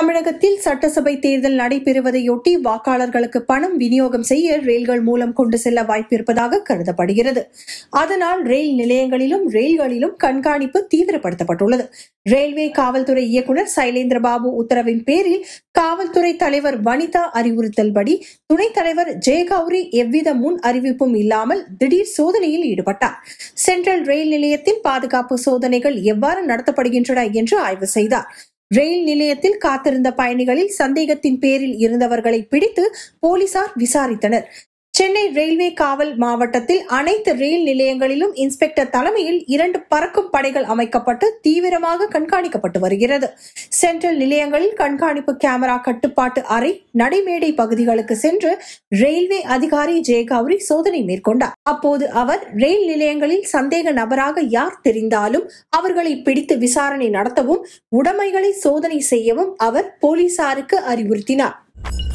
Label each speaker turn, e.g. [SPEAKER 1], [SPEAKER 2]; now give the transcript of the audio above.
[SPEAKER 1] தமிழகத்தில் சட்டசபை தேர்தல் நடைபெறுவதையொட்டி வாக்காளர்களுக்கு பணம் விநியோகம் செய்ய ரயில்கள் மூலம் கொண்டு செல்ல வாய்ப்பிருப்பதாக கருதப்படுகிறது அதனால் ரயில் நிலையங்களிலும் ரயில்களிலும் கண்காணிப்பு தீவிரப்படுத்தப்பட்டுள்ளது ரயில்வே காவல்துறை இயக்குநர் சைலேந்திர பாபு உத்தரவின் பேரில் காவல்துறை தலைவர் வனிதா அறிவுறுத்தல்படி துணைத் தலைவர் ஜெயகௌரி எவ்வித முன் அறிவிப்பும் இல்லாமல் திடீர் சோதனையில் ஈடுபட்டார் சென்ட்ரல் ரயில் நிலையத்தில் பாதுகாப்பு சோதனைகள் எவ்வாறு நடத்தப்படுகின்றன என்று ஆய்வு செய்தார் ரயில் நிலையத்தில் காத்திருந்த பயணிகளில் சந்தேகத்தின் பேரில் இருந்தவர்களை பிடித்து போலீசார் விசாரித்தனர் சென்னை ரயில்வே காவல் மாவட்டத்தில் அனைத்து ரயில் நிலையங்களிலும் இன்ஸ்பெக்டர் தலைமையில் இரண்டு பறக்கும் படைகள் அமைக்கப்பட்டு தீவிரமாக கண்காணிக்கப்பட்டு வருகிறது சென்ட்ரல் நிலையங்களில் கண்காணிப்பு கேமரா கட்டுப்பாட்டு அறை நடைமேடை பகுதிகளுக்கு சென்று ரயில்வே அதிகாரி ஜெயகௌரி சோதனை மேற்கொண்டார் அப்போது அவர் ரயில் நிலையங்களில் சந்தேக நபராக யார் தெரிந்தாலும் அவர்களை பிடித்து விசாரணை நடத்தவும் உடைமைகளை சோதனை செய்யவும் அவர் போலீசாருக்கு அறிவுறுத்தினார்